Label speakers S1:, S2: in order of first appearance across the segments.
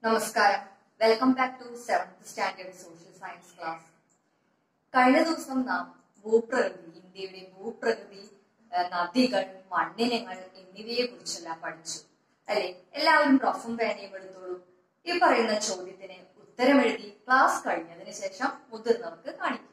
S1: നമസ്കാരം welcome back to seventh standard social science class കഴിഞ്ഞ ദിവസം നാം ഭൂപ്രകൃതി ഇന്ത്യയുടെ ഭൂപ്രകൃതി ഏഹ് നദികൾ മണ്ണിനങ്ങൾ എന്നിവയെ കുറിച്ചെല്ലാം പഠിച്ചു അല്ലെ എല്ലാവരും റഫും പേനയും എടുത്തോളൂ ഈ പറയുന്ന ചോദ്യത്തിന് ഉത്തരമെഴുതി ക്ലാസ് കഴിഞ്ഞതിന് ശേഷം മുതിർന്നവർക്ക് കാണിക്കും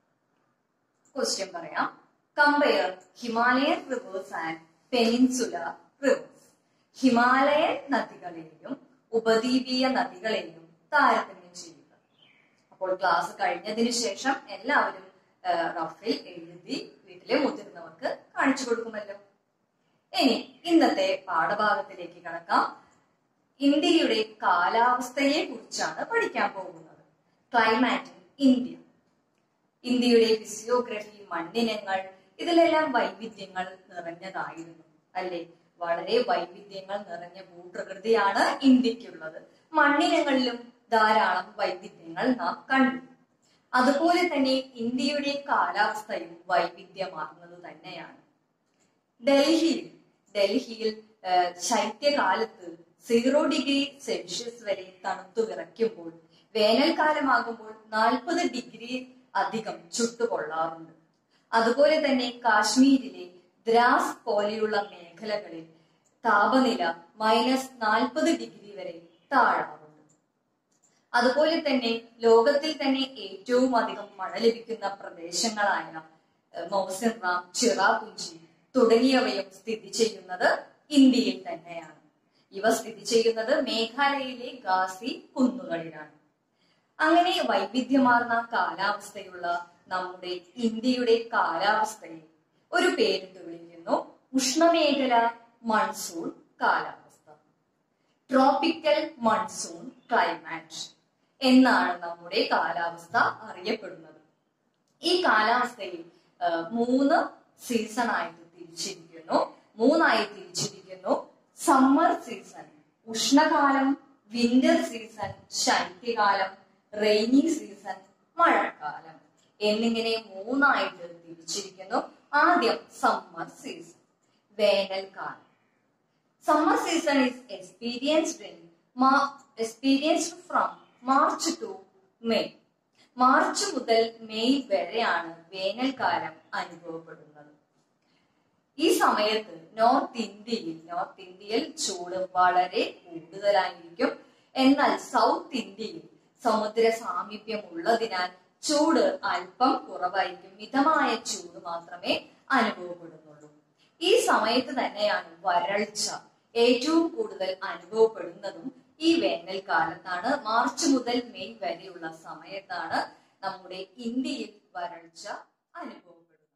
S1: ക്വസ്റ്റ്യൻ പറയാം compare Himalayan rivers and peninsular rivers Himalayan നദികളെയും ഉപദ്വീപീയ നദികളെയും താരതമ്യം ചെയ്യുക അപ്പോൾ ക്ലാസ് കഴിഞ്ഞതിന് ശേഷം എല്ലാവരും ആ, റഫിൽ എഴുതി വീട്ടിലെ മുതിർന്നവർക്ക് കാണിച്ചു കൊടുക്കുമല്ലോ ഇനി ഇന്നത്തെ പാഠഭാഗത്തിലേക്ക് കടക്കാം ഇന്ത്യയുടെ കാലാവസ്ഥയെ കുറിച്ചാണ് പഠിക്കാൻ പോകുന്നത് ക്ലൈമാറ്റ് ഇൻ ഇന്ത്യ ഇന്ത്യയുടെ ഫിസിയോഗ്രഫി മണ്ണിനങ്ങൾ ഇതിലെല്ലാം വൈവിധ്യങ്ങൾ നിറഞ്ഞതായിരുന്നു അല്ലെ വളരെ വൈവിധ്യങ്ങൾ നിറഞ്ഞ ഭൂപ്രകൃതിയാണ് ഇന്ത്യക്കുള്ളത് മണ്ണിനങ്ങളിലും ധാരാളം വൈവിധ്യങ്ങൾ നാം കണ്ടു അതുപോലെ തന്നെ ഇന്ത്യയുടെ കാലാവസ്ഥയും വൈവിധ്യമാർന്നത് തന്നെയാണ് ഡൽഹിയിൽ ഡൽഹിയിൽ ആ, ശൈത്യകാലത്ത് സീറോ ഡിഗ്രി സെൽഷ്യസ് വരെ തണുത്തു വിറയ്ക്കുമ്പോൾ വേനൽക്കാലമാകുമ്പോൾ നാൽപ്പത് ഡിഗ്രി അധികം ചുട്ടുകൊള്ളാറുണ്ട് അതുപോലെ തന്നെ കാശ്മീരിലെ ദ്രാസ് പോലെയുള്ള മേഖലകളിൽ താപനില മൈനസ് നാൽപ്പത് ഡിഗ്രി വരെ താഴാറുണ്ട് അതുപോലെ തന്നെ ലോകത്തിൽ തന്നെ ഏറ്റവും അധികം മഴ ലഭിക്കുന്ന പ്രദേശങ്ങളായ ഏഹ്, മൗസിൻറാം ചിറാപുഞ്ചി തുടങ്ങിയവയും സ്ഥിതി ചെയ്യുന്നത് ഇന്ത്യയിൽ തന്നെയാണ് ഇവ സ്ഥിതി ചെയ്യുന്നത് മേഘാലയയിലെ ഗാസി കുന്നുകളിലാണ് അങ്ങനെ വൈവിധ്യമാർന്ന കാലാവസ്ഥയുള്ള നമ്മുടെ ഇന്ത്യയുടെ കാലാവസ്ഥയെ ഒരു പേരിട്ട് വിളിക്കുന്നു ഉഷ്ണമേഖല മൺസൂൺ കാലാവസ്ഥ ട്രോപ്പിക്കൽ മൺസൂൺ ക്ലൈമാറ്റ് എന്നാണ് നമ്മുടെ കാലാവസ്ഥ അറിയപ്പെടുന്നത് ഈ കാലാവസ്ഥയിൽ ആ, മൂന്ന് സീസൺ ആയിട്ട് തിരിച്ചിരിക്കുന്നു മൂന്നായി തിരിച്ചിരിക്കുന്നു സമ്മർ സീസൺ ഉഷ്ണകാലം വിന്റർ സീസൺ ശൈത്യകാലം റെയിനി സീസൺ മഴക്കാലം എന്നിങ്ങനെ മൂന്നായിട്ട് തിരിച്ചിരിക്കുന്നു ആദ്യം സമ്മർ സീസൺ വേനൽക്കാലം Summer season is experienced in Mar- experienced from March to May. March മുതൽ മെയ് വരെയാണ് വേനൽക്കാലം അനുഭവപ്പെടുന്നത് ഈ സമയത്ത് നോർത്ത് ഇന്ത്യയിൽ നോർത്ത് ഇന്ത്യയിൽ ചൂട് വളരെ കൂടുതലായിരിക്കും എന്നാൽ സൗത്ത് ഇന്ത്യയിൽ സമുദ്ര സാമീപ്യം ഉള്ളതിനാൽ ചൂട് അല്പം കുറവായിരിക്കും മിതമായ ചൂട് മാത്രമേ അനുഭവപ്പെടുന്നുള്ളൂ ഈ സമയത്ത് തന്നെയാണ് വരൾച്ച ഏറ്റവും കൂടുതൽ അനുഭവപ്പെടുന്നതും ഈ വേനൽക്കാലത്താണ് മാർച്ച് മുതൽ മെയ് വരെയുള്ള സമയത്താണ് നമ്മുടെ ഇന്ത്യയിൽ വരൾച്ച അനുഭവപ്പെടുന്നത്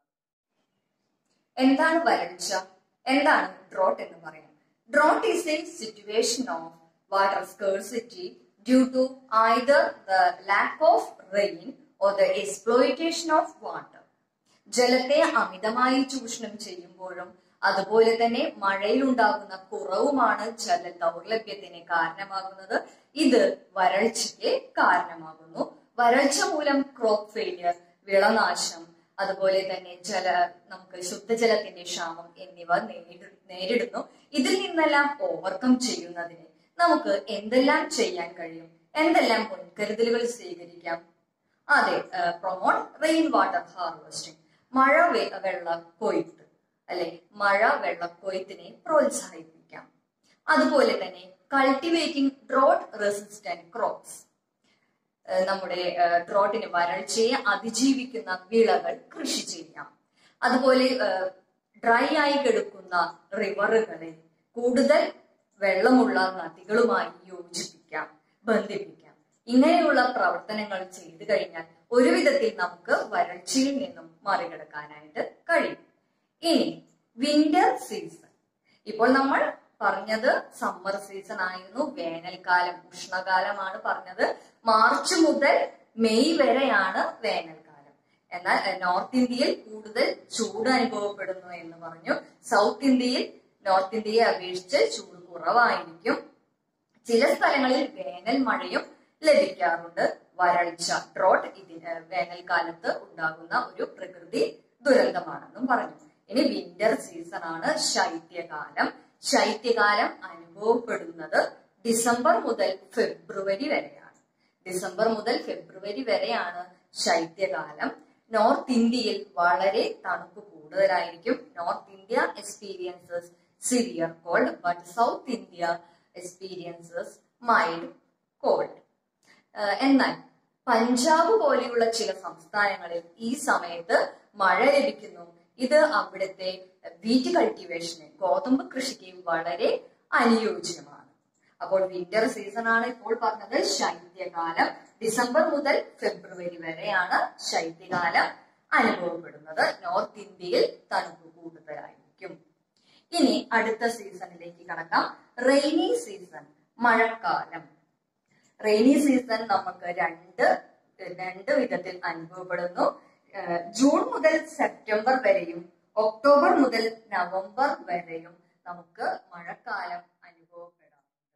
S1: എന്താണ് വരൾച്ച എന്താണ് ഡ്രോട്ട് എന്ന് പറയാം drought is a situation of water scarcity due to either the lack of rain or the exploitation of water ജലത്തെ അമിതമായി ചൂഷണം ചെയ്യുമ്പോഴും അതുപോലെ തന്നെ മഴയിലുണ്ടാകുന്ന കുറവുമാണ് ജല ദൗർലഭ്യത്തിന് കാരണമാകുന്നത് ഇത് വരൾച്ചയ്ക്ക് കാരണമാകുന്നു വരൾച്ച മൂലം ക്രോപ്പ് ഫെയിലിയർ വിളനാശം അതുപോലെ തന്നെ ജല നമുക്ക് ശുദ്ധജലത്തിന്റെ ക്ഷാമം എന്നിവ നേരിട- നേരിടുന്നു ഇതിൽ നിന്നെല്ലാം ഓവർകം ചെയ്യുന്നതിന് നമുക്ക് എന്തെല്ലാം ചെയ്യാൻ കഴിയും എന്തെല്ലാം മുൻകരുതലുകൾ സ്വീകരിക്കാം അതെ പ്രൊമോട്ട് റെയിൻ വാട്ടർ ഹാർവെസ്റ്റിംഗ് മഴ വെ- വെള്ള കൊയ്ത്ത് അല്ലെ മഴ വെള്ളക്കൊയ്ത്തിനെ പ്രോത്സാഹിപ്പിക്കാം അതുപോലെ തന്നെ കൾട്ടിവേറ്റിംഗ് ഡ്രോട്ട് റെസിസ്റ്റന്റ് ക്രോപ്സ് നമ്മുടെ ഡ്രോട്ടിന് വരൾച്ചയെ അതിജീവിക്കുന്ന വിളകൾ കൃഷി ചെയ്യാം അതുപോലെ ഡ്രൈ ആയി കിടക്കുന്ന റിവറുകളെ കൂടുതൽ വെള്ളമുള്ള നദികളുമായി യോജിപ്പിക്കാം ബന്ധിപ്പിക്കാം ഇങ്ങനെയുള്ള പ്രവർത്തനങ്ങൾ ചെയ്തു കഴിഞ്ഞാൽ ഒരു വിധത്തിൽ നമുക്ക് വരൾച്ചയിൽ നിന്നും മറികടക്കാനായിട്ട് കഴിയും ഇനി വിന്റർ സീസൺ ഇപ്പോൾ നമ്മൾ പറഞ്ഞത് സമ്മർ സീസൺ ആയിരുന്നു വേനൽക്കാലം ഉഷ്ണകാലമാണ് പറഞ്ഞത് മാർച്ച് മുതൽ മെയ് വരെയാണ് വേനൽക്കാലം എന്നാൽ എഹ്, നോർത്ത് ഇന്ത്യയിൽ കൂടുതൽ ചൂട് അനുഭവപ്പെടുന്നു എന്ന് പറഞ്ഞു സൗത്ത് ഇന്ത്യയിൽ നോർത്ത് ഇന്ത്യയെ അപേക്ഷിച്ച് ചൂട് കുറവായിരിക്കും ചില സ്ഥലങ്ങളിൽ വേനൽ മഴയും ലഭിക്കാറുണ്ട് വരൾച്ച ഡ്രോട്ട് ഇതിന് വേനൽക്കാലത്ത് ഉണ്ടാകുന്ന ഒരു പ്രകൃതി ദുരന്തമാണെന്നും പറഞ്ഞു ഇനി വിന്റർ സീസൺ ആണ് ശൈത്യകാലം ശൈത്യകാലം അനുഭവപ്പെടുന്നത് ഡിസംബർ മുതൽ ഫെബ്രുവരി വരെയാണ് ഡിസംബർ മുതൽ ഫെബ്രുവരി വരെയാണ് ശൈത്യകാലം നോർത്ത് ഇന്ത്യയിൽ വളരെ തണുപ്പ് കൂടുതലായിരിക്കും north India experiences severe cold but south India experiences mild cold എന്നാൽ പഞ്ചാബ് പോലെയുള്ള ചില സംസ്ഥാനങ്ങളിൽ ഈ സമയത്ത് മഴ ലഭിക്കുന്നു ഇത് അവിടുത്തെ വീറ്റ് കൾട്ടിവേഷന് ഗോതമ്പ് കൃഷിക്ക് വളരെ അനുയോജ്യമാണ് അപ്പോൾ വിന്റർ സീസൺ ആണ് ഇപ്പോൾ പറഞ്ഞത് ശൈത്യകാലം ഡിസംബർ മുതൽ ഫെബ്രുവരി വരെയാണ് ശൈത്യകാലം അനുഭവപ്പെടുന്നത് നോർത്ത് ഇന്ത്യയിൽ തണുപ്പ് കൂടുതലായിരിക്കും ഇനി അടുത്ത സീസണിലേക്ക് കടക്കാം റെയിനി സീസൺ മഴക്കാലം റെയിനി സീസൺ നമുക്ക് രണ്ട് രണ്ട് വിധത്തിൽ അനുഭവപ്പെടുന്നു ഏഹ് ജൂൺ മുതൽ സെപ്റ്റംബർ വരെയും ഒക്ടോബർ മുതൽ നവംബർ വരെയും നമുക്ക് മഴക്കാലം അനുഭവപ്പെടാം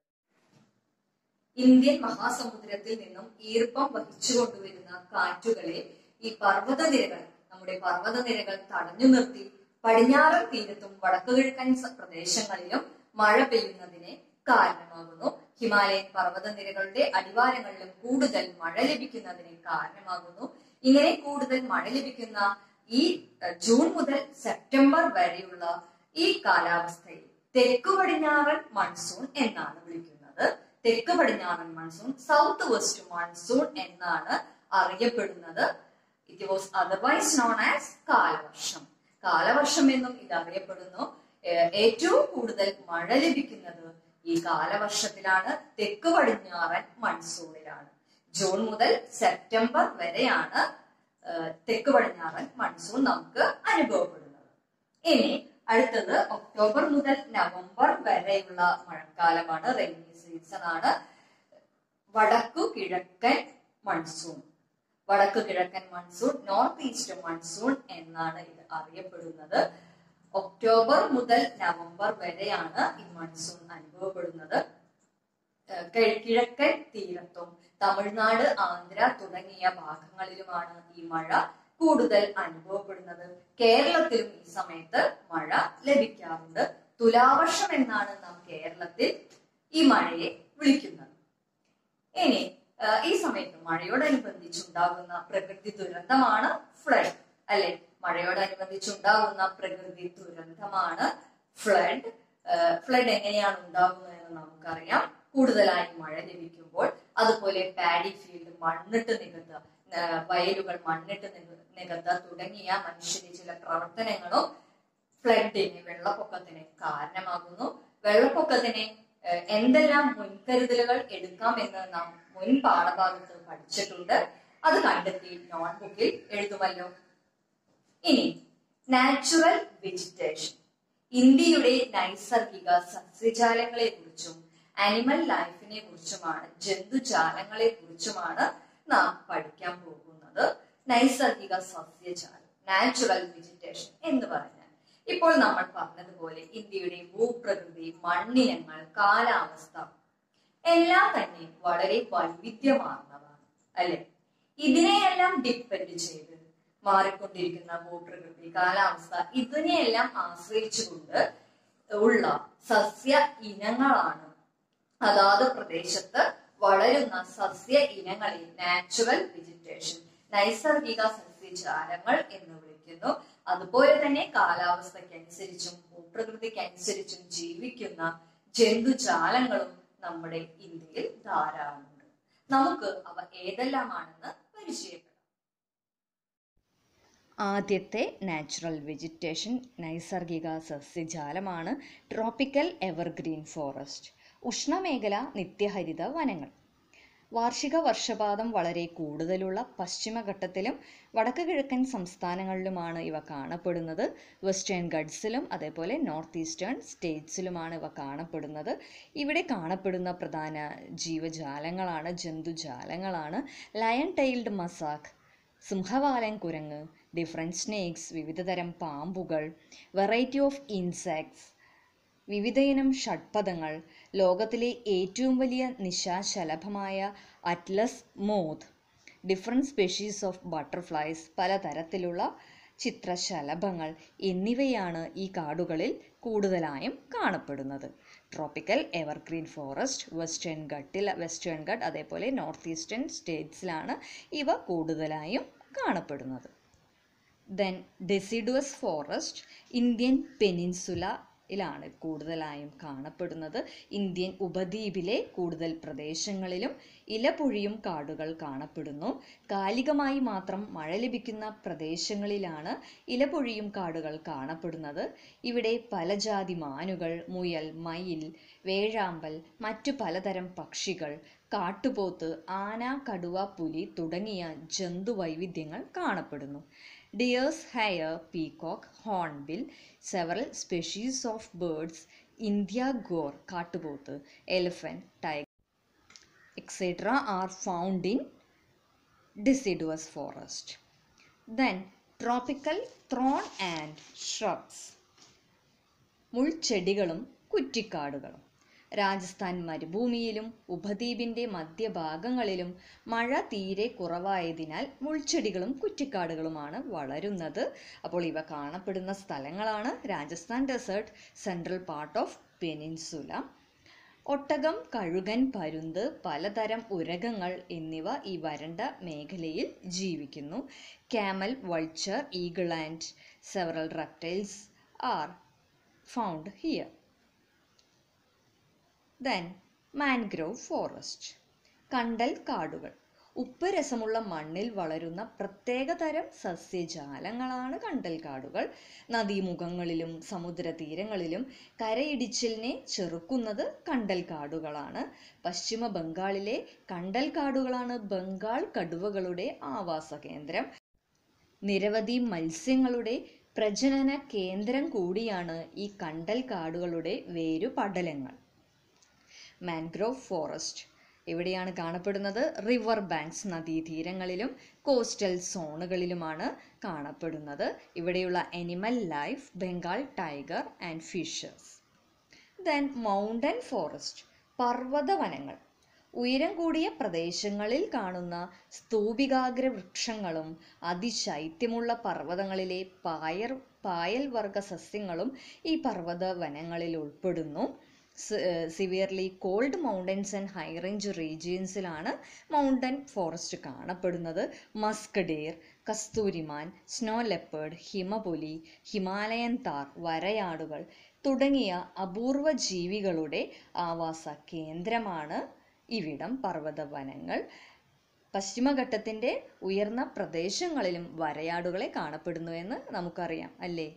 S1: ഇന്ത്യൻ മഹാസമുദ്രത്തിൽ നിന്നും ഈർപ്പം വഹിച്ചു കൊണ്ടുവരുന്ന കാറ്റുകളെ ഈ പർവ്വതനിരകൾ നമ്മുടെ പർവ്വതനിരകൾ തടഞ്ഞു നിർത്തി പടിഞ്ഞാറൻ തീരത്തും വടക്കുകിഴക്കൻ സ- പ്രദേശങ്ങളിലും മഴ പെയ്യുന്നതിന് കാരണമാകുന്നു ഹിമാലയൻ പർവ്വതനിരകളുടെ അടിവാരങ്ങളിലും കൂടുതൽ മഴ ലഭിക്കുന്നതിന് കാരണമാകുന്നു ഇങ്ങനെ കൂടുതൽ മഴ ലഭിക്കുന്ന ഈ ഏഹ്, ജൂൺ മുതൽ സെപ്റ്റംബർ വരെയുള്ള ഈ കാലാവസ്ഥയിൽ തെക്കു പടിഞ്ഞാറൻ മൺസൂൺ എന്നാണ് വിളിക്കുന്നത് തെക്ക് പടിഞ്ഞാറൻ മൺസൂൺ സൗത്ത് വെസ്റ്റ് മൺസൂൺ എന്നാണ് അറിയപ്പെടുന്നത് it was otherwise known as കാലവർഷം കാലവർഷം എന്നും ഇത് അറിയപ്പെടുന്നു ഏഹ് ഏറ്റവും കൂടുതൽ മഴ ലഭിക്കുന്നത് ഈ കാലവർഷത്തിലാണ് തെക്ക് പടിഞ്ഞാറൻ മൺസൂണിലാണ് ജൂൺ മുതൽ സെപ്റ്റംബർ വരെയാണ് ഏഹ് തെക്ക് പടിഞ്ഞാറൻ മൺസൂൺ നമുക്ക് അനുഭവപ്പെടുന്നത് ഇനി അടുത്തത് ഒക്ടോബർ മുതൽ നവംബർ വരെയുള്ള മഴക്കാലമാണ് റെയിനി സീസൺ ആണ് വടക്കു കിഴക്കൻ മൺസൂൺ വടക്കു കിഴക്കൻ മൺസൂൺ നോർത്ത് ഈസ്റ്റ് മൺസൂൺ എന്നാണ് ഇത് അറിയപ്പെടുന്നത് ഒക്ടോബർ മുതൽ നവംബർ വരെയാണ് ഈ മൺസൂൺ അനുഭവപ്പെടുന്നത് ഏഹ് കി- കിഴക്കൻ തീരത്തും തമിഴ്നാട് ആന്ധ്ര തുടങ്ങിയ ഭാഗങ്ങളിലുമാണ് ഈ മഴ കൂടുതൽ അനുഭവപ്പെടുന്നത് കേരളത്തിലും ഈ സമയത്ത് മഴ ലഭിക്കാറുണ്ട് തുലാവർഷം എന്നാണ് നാം കേരളത്തിൽ ഈ മഴയെ വിളിക്കുന്നത് ഇനി ആ, ഈ സമയത്ത് മഴയോടനുബന്ധിച്ചുണ്ടാകുന്ന പ്രകൃതി ദുരന്തമാണ് ഫ്ലഡ് അല്ലെ മഴയോടനുബന്ധിച്ചുണ്ടാകുന്ന പ്രകൃതി ദുരന്തമാണ് ഫ്ലഡ് ഫ്ലഡ് എങ്ങനെയാണ് ഉണ്ടാകുന്നത് എന്ന് നമുക്കറിയാം കൂടുതലായി മഴ ലഭിക്കുമ്പോൾ അതുപോലെ പാഡി ഫീൽഡ് മണ്ണിട്ട് നികത്തുക ആ, വയലുകൾ മണ്ണിട്ട് നിക- നികത്തുക തുടങ്ങിയ മനുഷ്യന്റെ ചില പ്രവർത്തനങ്ങളും ഫ്ലഡിന് വെള്ളപ്പൊക്കത്തിന് കാരണമാകുന്നു വെള്ളപ്പൊക്കത്തിന് ഏഹ്, എന്തെല്ലാം മുൻകരുതലുകൾ എടുക്കാമെന്ന് നാം മുൻ പാഠഭാഗത്ത് പഠിച്ചിട്ടുണ്ട് അത് കണ്ടെത്തി നോട്ട്ബുക്കിൽ എഴുതുമല്ലോ ഇനി നാച്ചുറൽ വെജിറ്റേഷൻ ഇന്ത്യയുടെ നൈസർഗിക സസ്യജാലങ്ങളെ കുറിച്ചും ആനിമൽ ലൈഫിനെ കുറിച്ചുമാണ് ജന്തുജാലങ്ങളെ കുറിച്ചുമാണ് നാം പഠിക്കാൻ പോകുന്നത് നൈസർഗിക സസ്യജാലം നാച്ചുറൽ വെജിറ്റേഷൻ എന്ന് പറഞ്ഞാൽ ഇപ്പോൾ നമ്മൾ പറഞ്ഞതുപോലെ ഇന്ത്യയുടെ ഭൂപ്രകൃതി മണ്ണിനങ്ങൾ കാലാവസ്ഥ എല്ലാം തന്നെ വളരെ വൈവിധ്യമാർന്നതാണ് അല്ലെ ഇതിനെയെല്ലാം ഡിപ്പെൻഡ് ചെയ്ത് മാറിക്കൊണ്ടിരിക്കുന്ന ഭൂപ്രകൃതി കാലാവസ്ഥ ഇതിനെയെല്ലാം ആശ്രയിച്ചുകൊണ്ട് ഉള്ള സസ്യ ഇനങ്ങളാണ് അതാത് പ്രദേശത്ത് വളരുന്ന സസ്യ ഇനങ്ങളെ നാച്ചുറൽ വെജിറ്റേഷൻ നൈസർഗിക സസ്യജാലങ്ങൾ എന്ന് വിളിക്കുന്നു അതുപോലെ തന്നെ കാലാവസ്ഥക്കനുസരിച്ചും ഭൂപ്രകൃതിക്കനുസരിച്ചും ജീവിക്കുന്ന ജന്തുജാലങ്ങളും നമ്മുടെ ഇന്ത്യയിൽ ധാരാളമുണ്ട് നമുക്ക് അവ ഏതെല്ലാമാണെന്ന് പരിചയപ്പെടാം
S2: ആദ്യത്തെ നാച്ചുറൽ വെജിറ്റേഷൻ നൈസർഗിക സസ്യജാലമാണ് ട്രോപ്പിക്കൽ എവർഗ്രീൻ ഫോറസ്റ്റ് ഉഷ്ണമേഖല നിത്യഹരിത വനങ്ങൾ വാർഷിക വർഷപാതം വളരെ കൂടുതലുള്ള പശ്ചിമഘട്ടത്തിലും വടക്ക് കിഴക്കൻ സംസ്ഥാനങ്ങളിലുമാണ് ഇവ കാണപ്പെടുന്നത് വെസ്റ്റേൺ ഗഡ്സിലും അതേപോലെ നോർത്ത് ഈസ്റ്റേൺ സ്റ്റേറ്റ്സിലുമാണ് ഇവ കാണപ്പെടുന്നത് ഇവിടെ കാണപ്പെടുന്ന പ്രധാന ജീവജാലങ്ങളാണ് ജന്തുജാലങ്ങളാണ് ലയൺ ടൈൽഡ് മസാക്ക് സിംഹവാലൻ കുരങ്ങ് ഡിഫറെൻറ്റ് സ്നേക്സ് വിവിധതരം പാമ്പുകൾ വെറൈറ്റി ഓഫ് ഇൻസെക്ട്സ് വിവിധയിനം ഷഡ്പദങ്ങൾ ലോകത്തിലെ ഏറ്റവും വലിയ നിശാശലഭമായ Atlas moth different species of butterflies പലതരത്തിലുള്ള ചിത്രശലഭങ്ങൾ എന്നിവയാണ് ഈ കാടുകളിൽ കൂടുതലായും കാണപ്പെടുന്നത് ട്രോപ്പിക്കൽ എവർഗ്രീൻ ഫോറസ്റ്റ് വെസ്റ്റേൺ ഘട്ടിൽ വെസ്റ്റേൺ ഘട്ട് അതേപോലെ നോർത്ത് ഈസ്റ്റേൺ സ്റ്റേറ്റ്സിലാണ് ഇവ കൂടുതലായും കാണപ്പെടുന്നത് ദെൻ ഡെസിഡുവസ് ഫോറസ്റ്റ് ഇന്ത്യൻ പെനിൻസുലയിലാണ് കൂടുതലായും കാണപ്പെടുന്നത് ഇന്ത്യൻ ഉപദ്വീപിലെ കൂടുതൽ പ്രദേശങ്ങളിലും ഇലപൊഴിയും കാടുകൾ കാണപ്പെടുന്നു കാലികമായി മാത്രം മഴ ലഭിക്കുന്ന പ്രദേശങ്ങളിലാണ് ഇലപൊഴിയും കാടുകൾ കാണപ്പെടുന്നത് ഇവിടെ പലജാതി മാനുകൾ മുയൽ മയിൽ വേഴാമ്പൽ മറ്റു പലതരം പക്ഷികൾ കാട്ടുപോത്ത് ആന കടുവ പുലി തുടങ്ങിയ ജന്തുവൈവിധ്യങ്ങൾ കാണപ്പെടുന്നു deers hare peacock hornbill several species of birds India gaur കാട്ടുപോത്ത് elephant tiger etc. are found in deciduous forest. Then tropical thorn and shrubs. മുൾച്ചെടികളും കുറ്റിക്കാടുകളും രാജസ്ഥാൻ മരുഭൂമിയിലും ഉപദ്വീപിൻ്റെ മധ്യഭാഗങ്ങളിലും മഴ തീരെ കുറവായതിനാൽ മുൾച്ചെടികളും കുറ്റിക്കാടുകളുമാണ് വളരുന്നത് അപ്പോൾ ഇവ കാണപ്പെടുന്ന സ്ഥലങ്ങളാണ് Rajasthan desert central part of peninsula ഒട്ടകം കഴുകൻ പരുന്ത് പലതരം ഉരകങ്ങൾ എന്നിവ ഈ വരണ്ട മേഖലയിൽ ജീവിക്കുന്നു camel vulture eagle and several reptiles are found here then mangrove forest കണ്ടൽ കാടുകൾ ഉപ്പ് രസമുള്ള മണ്ണിൽ വളരുന്ന പ്രത്യേകതരം സസ്യജാലങ്ങളാണ് കണ്ടൽക്കാടുകൾ നദീമുഖങ്ങളിലും സമുദ്രതീരങ്ങളിലും കരയിടിച്ചിലിനെ ചെറുക്കുന്നത് കണ്ടൽക്കാടുകളാണ് പശ്ചിമ ബംഗാളിലെ കണ്ടൽക്കാടുകളാണ് ബംഗാൾ കടുവകളുടെ ആവാസ കേന്ദ്രം നിരവധി മത്സ്യങ്ങളുടെ പ്രജനന കേന്ദ്രം കൂടിയാണ് ഈ കണ്ടൽക്കാടുകളുടെ വേരുപടലങ്ങൾ മാൻഗ്രോവ് ഫോറസ്റ്റ് എവിടെയാണ് കാണപ്പെടുന്നത് റിവർ ബാങ്ക്സ് നദീതീരങ്ങളിലും കോസ്റ്റൽ സോണുകളിലുമാണ് കാണപ്പെടുന്നത് ഇവിടെയുള്ള animal life Bengal tiger and fishers then mountain forest പർവ്വതവനങ്ങൾ ഉയരം കൂടിയ പ്രദേശങ്ങളിൽ കാണുന്ന സ്തൂപികാഗ്ര വൃക്ഷങ്ങളും അതിശൈത്യമുള്ള പർവ്വതങ്ങളിലെ പായർ പായൽ വർഗ സസ്യങ്ങളും ഈ പർവ്വത വനങ്ങളിൽ ഉൾപ്പെടുന്നു severely cold mountains and high range റീജിയൻസിലാണ് മൗണ്ടൻ ഫോറസ്റ്റ് കാണപ്പെടുന്നത് മസ്ക് ഡെയർ കസ്തൂരിമാൻ സ്നോ ലെപ്പേർഡ് ഹിമപുലി ഹിമാലയൻ താർ വരയാടുകൾ തുടങ്ങിയ അപൂർവ ജീവികളുടെ ആവാസ കേന്ദ്രമാണ് ഇവിടം പർവ്വത വനങ്ങൾ പശ്ചിമഘട്ടത്തിൻ്റെ ഉയർന്ന പ്രദേശങ്ങളിലും വരയാടുകളെ കാണപ്പെടുന്നു എന്ന് നമുക്കറിയാം അല്ലേ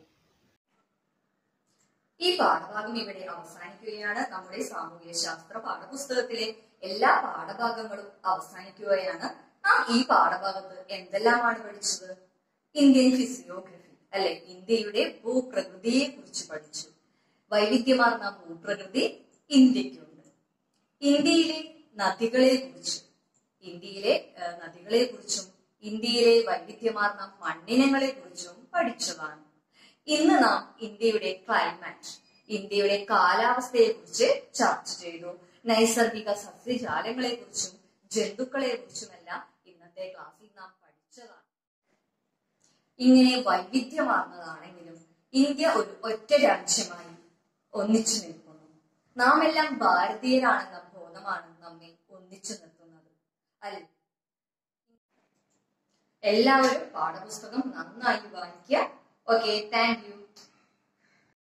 S1: ഈ പാഠഭാഗം ഇവിടെ അവസാനിക്കുകയാണ് നമ്മുടെ സാമൂഹ്യ ശാസ്ത്ര പാഠപുസ്തകത്തിലെ എല്ലാ പാഠഭാഗങ്ങളും അവസാനിക്കുകയാണ് നാം ഈ പാഠഭാഗത്ത് എന്തെല്ലാമാണ് പഠിച്ചത് ഇന്ത്യൻ ഫിസിയോഗ്രഫി അല്ലെ ഇന്ത്യയുടെ ഭൂപ്രകൃതിയെ കുറിച്ച് പഠിച്ചു വൈവിധ്യമാർന്ന ഭൂപ്രകൃതി ഇന്ത്യക്കുണ്ട് ഇന്ത്യയിലെ നദികളെ കുറിച്ച് ഇന്ത്യയിലെ ഏഹ്, നദികളെ കുറിച്ചും ഇന്ത്യയിലെ വൈവിധ്യമാർന്ന മണ്ണിനങ്ങളെ കുറിച്ചും പഠിച്ചതാണ് ഇന്ന് നാം ഇന്ത്യയുടെ ക്ലൈമറ്റ് ഇന്ത്യയുടെ കാലാവസ്ഥയെ കുറിച്ച് ചർച്ച ചെയ്തു നൈസർഗിക സസ്യജാലങ്ങളെ കുറിച്ചും ജന്തുക്കളെ കുറിച്ചുമെല്ലാം ഇന്നത്തെ ക്ലാസ്സിൽ നാം പഠിച്ചതാണ് ഇങ്ങനെ വൈവിധ്യമാർന്നതാണെങ്കിലും ഇന്ത്യ ഒരു ഒറ്റ രാജ്യമായി ഒന്നിച്ചു നിൽക്കുന്നു നാം എല്ലാം ഭാരതീയരാണെന്ന ബോധമാണ് നമ്മെ ഒന്നിച്ചു നിർത്തുന്നത് അല്ലെ എല്ലാവരും പാഠപുസ്തകം നന്നായി വായിക്കുക ഓക്കെ താങ്ക് യു